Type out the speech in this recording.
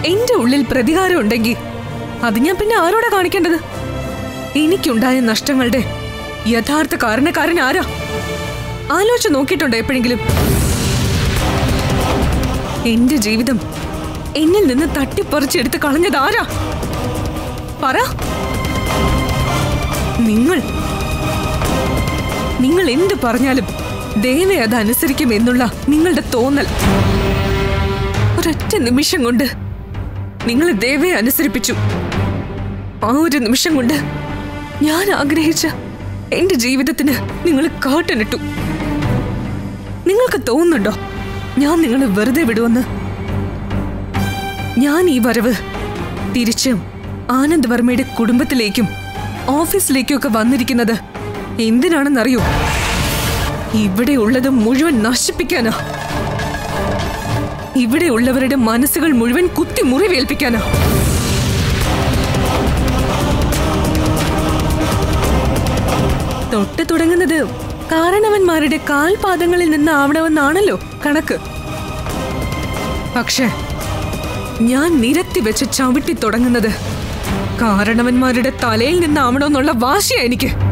എന്റെ ഉള്ളിൽ പ്രതികാരം ഉണ്ടെങ്കിൽ അത് ഞാൻ പിന്നെ ആരോടാ കാണിക്കേണ്ടത് എനിക്കുണ്ടായ നഷ്ടങ്ങളുടെ യഥാർത്ഥ കാരണക്കാരൻ ആരാ ആലോചിച്ച് നോക്കിയിട്ടുണ്ടോ എപ്പോഴെങ്കിലും എന്റെ ജീവിതം എന്നിൽ നിന്ന് തട്ടിപ്പറിച്ചെടുത്ത് കളഞ്ഞത് ആരാ പറ നിങ്ങൾ നിങ്ങൾ എന്ത് പറഞ്ഞാലും ദേവെ അത് അനുസരിക്കും എന്നുള്ള നിങ്ങളുടെ തോന്നൽ ഒരൊറ്റ നിമിഷം കൊണ്ട് നിങ്ങൾ ദേവയെ അനുസരിപ്പിച്ചു ആ ഒരു നിമിഷം കൊണ്ട് ഞാൻ ആഗ്രഹിച്ച എന്റെ ജീവിതത്തിന് നിങ്ങൾ കാട്ടനിട്ടു നിങ്ങൾക്ക് തോന്നുന്നുണ്ടോ ഞാൻ നിങ്ങളെ വെറുതെ വിടുമെന്ന് ഞാൻ ഈ വരവ് തിരിച്ച് ആനന്ദ് വർമ്മയുടെ കുടുംബത്തിലേക്കും ഓഫീസിലേക്കും ഒക്കെ വന്നിരിക്കുന്നത് എന്തിനാണെന്നറിയോ ഇവിടെ ഉള്ളത് മുഴുവൻ നശിപ്പിക്കാനാ ഇവിടെ ഉള്ളവരുടെ മനസ്സുകൾ മുഴുവൻ കുത്തി മുറിവേൽപ്പിക്കാനാ തൊട്ട് തുടങ്ങുന്നത് കാരണവന്മാരുടെ കാൽപാദങ്ങളിൽ നിന്നാവണമെന്നാണല്ലോ കണക്ക് പക്ഷേ ഞാൻ നിരത്തി വെച്ച് ചവിട്ടി തുടങ്ങുന്നത് കാരണവന്മാരുടെ തലയിൽ നിന്നാവണമെന്നുള്ള വാശിയാ എനിക്ക്